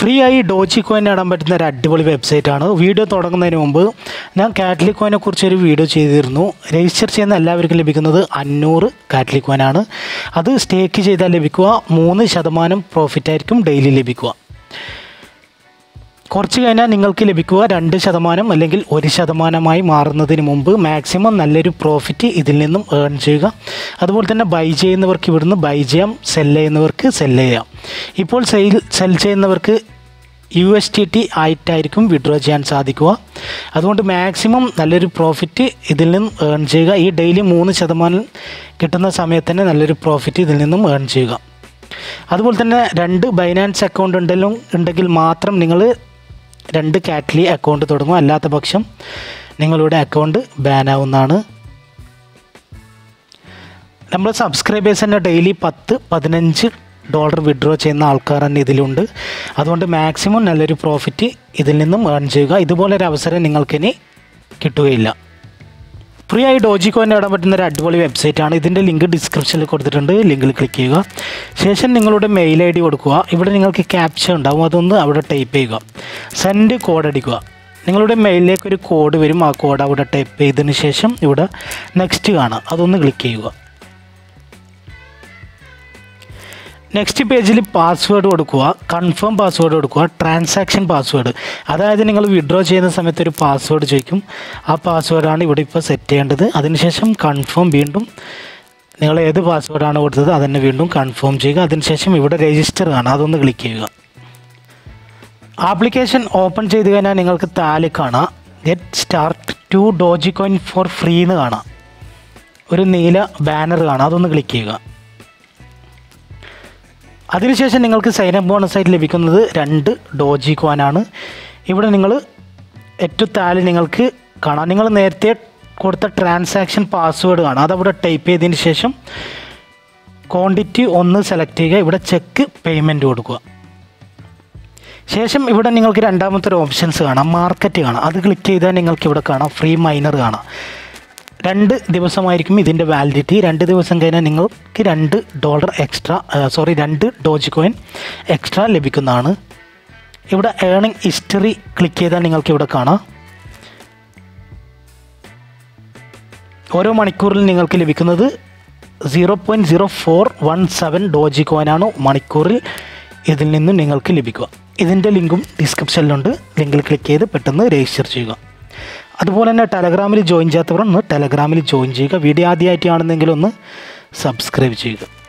free ആയി doji coin നേടാൻ പറ്റുന്ന ഒരു അടിപൊളി വെബ്സൈറ്റാണ് വീഡിയോ തുടങ്ങുന്നതിന് മുമ്പ് ഞാൻ കാറ്റലി കോയിനെ കുറിച്ച് ഒരു വീഡിയോ ചെയ്തിരുന്നു രജിസ്റ്റർ ചെയ്യുന്ന എല്ലാവർക്കും ലഭിക്കുന്നത് അഞ്ഞൂറ് കാറ്റലി കോയിനാണ് അത് സ്റ്റേക്ക് ചെയ്താൽ ലഭിക്കുക മൂന്ന് ശതമാനം പ്രോഫിറ്റ് ആയിരിക്കും ഡെയിലി ലഭിക്കുക കുറച്ച് കഴിഞ്ഞാൽ നിങ്ങൾക്ക് ലഭിക്കുക രണ്ട് ശതമാനം അല്ലെങ്കിൽ ഒരു ശതമാനമായി മാറുന്നതിന് മുമ്പ് മാക്സിമം നല്ലൊരു പ്രോഫിറ്റ് ഇതിൽ നിന്നും ഏൺ ചെയ്യുക അതുപോലെ തന്നെ ബൈ ചെയ്യുന്നവർക്ക് ഇവിടുന്ന് ബൈ ചെയ്യാം സെൽ ചെയ്യുന്നവർക്ക് സെൽ ചെയ്യാം ഇപ്പോൾ സെയിൽ സെൽ ചെയ്യുന്നവർക്ക് യു എസ് ടി ടി ആയിട്ടായിരിക്കും വിഡ്രോ ചെയ്യാൻ സാധിക്കുക അതുകൊണ്ട് മാക്സിമം നല്ലൊരു പ്രോഫിറ്റ് ഇതിൽ നിന്നും ഏൺ ചെയ്യുക ഈ ഡെയിലി മൂന്ന് ശതമാനം കിട്ടുന്ന സമയത്ത് തന്നെ നല്ലൊരു പ്രോഫിറ്റ് ഇതിൽ നിന്നും ഏൺ ചെയ്യുക അതുപോലെ തന്നെ രണ്ട് ബൈനാൻസ് അക്കൗണ്ട് ഉണ്ടെങ്കിലും ഉണ്ടെങ്കിൽ മാത്രം നിങ്ങൾ രണ്ട് കാറ്റ്ലി അക്കൗണ്ട് തുടങ്ങും അല്ലാത്ത പക്ഷം നിങ്ങളുടെ അക്കൗണ്ട് ബാൻ ആവുന്നതാണ് നമ്മൾ സബ്സ്ക്രൈബേഴ്സ് തന്നെ ഡെയിലി പത്ത് പതിനഞ്ച് ഡോളർ വിഡ്രോ ചെയ്യുന്ന ആൾക്കാർ തന്നെ ഇതിലുണ്ട് അതുകൊണ്ട് മാക്സിമം നല്ലൊരു പ്രോഫിറ്റ് ഇതിൽ നിന്നും ഏൺ ചെയ്യുക ഇതുപോലൊരു അവസരം നിങ്ങൾക്കിനി കിട്ടുകയില്ല ഫ്രീ ആയി ഡോജി കോയിൻ നേടാൻ പറ്റുന്ന ഒരു അടിപൊളി വെബ്സൈറ്റ് ആണ് ഇതിൻ്റെ ലിങ്ക് ഡിസ്ക്രിപ്ഷനിൽ കൊടുത്തിട്ടുണ്ട് ലിങ്കിൽ ക്ലിക്ക് ചെയ്യുക ശേഷം നിങ്ങളുടെ മെയിൽ ഐ ഡി കൊടുക്കുക ഇവിടെ നിങ്ങൾക്ക് ക്യാപ്ച ഉണ്ടാവും അതൊന്ന് അവിടെ ടൈപ്പ് ചെയ്യുക സെൻഡ് കോഡ് അടിക്കുക നിങ്ങളുടെ മെയിലിലേക്ക് ഒരു കോഡ് വരും ആ കോഡ് അവിടെ ടൈപ്പ് ചെയ്തതിന് ശേഷം ഇവിടെ നെക്സ്റ്റ് കാണാം അതൊന്ന് ക്ലിക്ക് ചെയ്യുക നെക്സ്റ്റ് പേജിൽ പാസ്വേഡ് കൊടുക്കുക കൺഫേം പാസ്വേഡ് കൊടുക്കുക ട്രാൻസാക്ഷൻ പാസ്വേഡ് അതായത് നിങ്ങൾ വിഡ്രോ ചെയ്യുന്ന സമയത്ത് ഒരു പാസ്വേഡ് ചോദിക്കും ആ പാസ്വേഡാണ് ഇവിടെ ഇപ്പോൾ സെറ്റ് ചെയ്യേണ്ടത് അതിനുശേഷം കൺഫേം വീണ്ടും നിങ്ങൾ ഏത് പാസ്വേഡാണ് കൊടുത്തത് അതന്നെ വീണ്ടും കൺഫേം ചെയ്യുക അതിനുശേഷം ഇവിടെ രജിസ്റ്റർ കാണാം അതൊന്ന് ക്ലിക്ക് ചെയ്യുക ആപ്ലിക്കേഷൻ ഓപ്പൺ ചെയ്ത് കഴിഞ്ഞാൽ നിങ്ങൾക്ക് താഴെ കാണാം get start to Dogecoin for free എന്ന് കാണാം ഒരു നീല ബാനർ കാണാം അതൊന്ന് ക്ലിക്ക് ചെയ്യുക അതിനുശേഷം നിങ്ങൾക്ക് സൈൻ അപ്പ് ബോണസ് ആയിട്ട് ലഭിക്കുന്നത് രണ്ട് ഡോജി കോയിനാണ് ഇവിടെ നിങ്ങൾ ഏറ്റവും താഴെ നിങ്ങൾക്ക് കാണാം നിങ്ങൾ നേരത്തെ കൊടുത്ത ട്രാൻസാക്ഷൻ പാസ്വേഡ് കാണാം അതവിടെ ടൈപ്പ് ചെയ്തതിന് ശേഷം ക്വാണ്ടിറ്റി ഒന്ന് സെലക്ട് ചെയ്യുക ഇവിടെ ചെക്ക് പേയ്മെൻറ്റ് കൊടുക്കുക ശേഷം ഇവിടെ നിങ്ങൾക്ക് രണ്ടാമത്തെ ഒരു ഓപ്ഷൻസ് കാണാം മാർക്കറ്റ് കാണാം അത് ക്ലിക്ക് ചെയ്താൽ നിങ്ങൾക്ക് ഇവിടെ കാണാം ഫ്രീ മൈനർ കാണാം രണ്ട് ദിവസമായിരിക്കും ഇതിൻ്റെ വാലിഡിറ്റി രണ്ട് ദിവസം കഴിഞ്ഞാൽ നിങ്ങൾക്ക് രണ്ട് ഡോളർ എക്സ്ട്രാ സോറി രണ്ട് ഡോജ് കോയിൻ എക്സ്ട്രാ ലഭിക്കുന്നതാണ് ഇവിടെ ഏണിംഗ് ഹിസ്റ്ററി ക്ലിക്ക് ചെയ്താൽ നിങ്ങൾക്ക് ഇവിടെ കാണാം ഓരോ മണിക്കൂറിൽ നിങ്ങൾക്ക് ലഭിക്കുന്നത് zero point zero four one seven ഡോജി കോയിനാണ് മണിക്കൂറിൽ ഇതിൽ നിന്നും നിങ്ങൾക്ക് ലഭിക്കുക ഇതിൻ്റെ ലിങ്കും ഡിസ്ക്രിപ്ഷനിലുണ്ട് ലിങ്കിൽ ക്ലിക്ക് ചെയ്ത് പെട്ടെന്ന് രജിസ്റ്റർ ചെയ്യുക അതുപോലെ തന്നെ ടെലഗ്രാമിൽ ജോയിൻ ചെയ്യാത്തവർ ഒന്ന് ടെലഗ്രാമിൽ ജോയിൻ ചെയ്യുക വീഡിയോ ആദ്യമായിട്ട് കാണുന്നെങ്കിൽ ഒന്ന് സബ്സ്ക്രൈബ് ചെയ്യുക